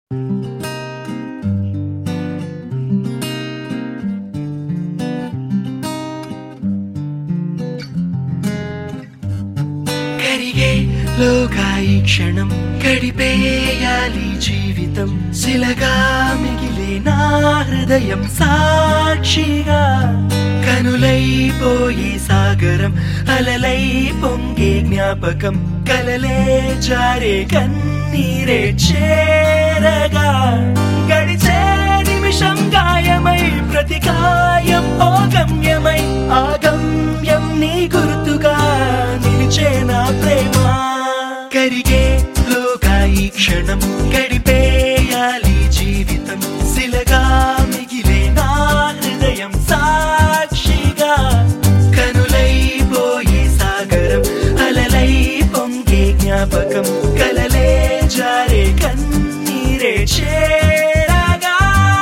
లోగా ఈ క్షణం గడిపేయాలి జీవితం శిలగా మిగిలే నా హృదయం సాక్షిగా కనులైపోయే సాగరం అలలై పొంగే జ్ఞాపకం కలలే జారే కన్నీరే చేరగా గడిచే నిమిషం గాయమై ప్రతి గాయం ఓ గమ్యమై ఆ గమ్యం నీ గుర్తుగా నిలిచే నా ప్రేమ కరిగే లోగా ఈ క్షణం గడిపేయాలి జీవితం శిలగా మిగిలే నా హృదయం సాక్షిగా కనులైపోయే సాగరం అలలై పొంగే జ్ఞాపకం కలలే జారే కన్నీరే చేరగా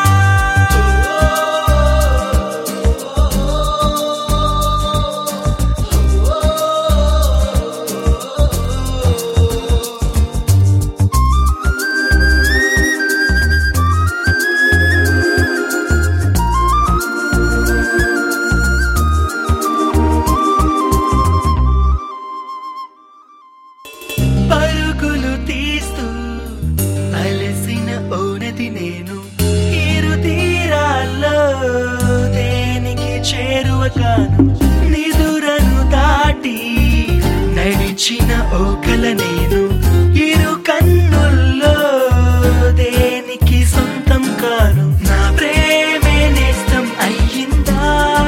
పరుగులు తీస్తూ అలసిన ఓనది నేను ఇరు తీరాల్లో దేనికి చేరువ కాను నిదురను దాటి నడిచిన ఓకల నేను ఇరు కన్నుల్లో దేనికి సొంతం కాను నా ప్రేమే నేస్తం అయ్యిందా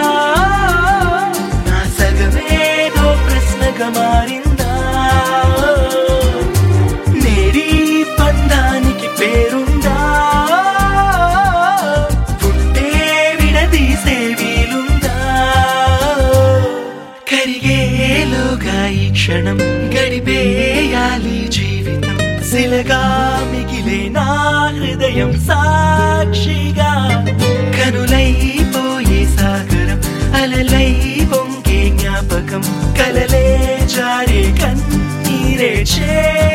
నా సగమేదో ప్రశ్నగా మారిందా నేడి పందానికి పేరుందా పుట్టే విడదీసే వీలుందా కరిగేలోగా ఈ క్షణం గడిపేయాలి జీవితం శిలగా మిగిలే నా హృదయం సాక్షిగా కనులైపోయే సాగరం అలలై పొంగే జ్ఞాపకం కలలే జారే కన్నీరే చే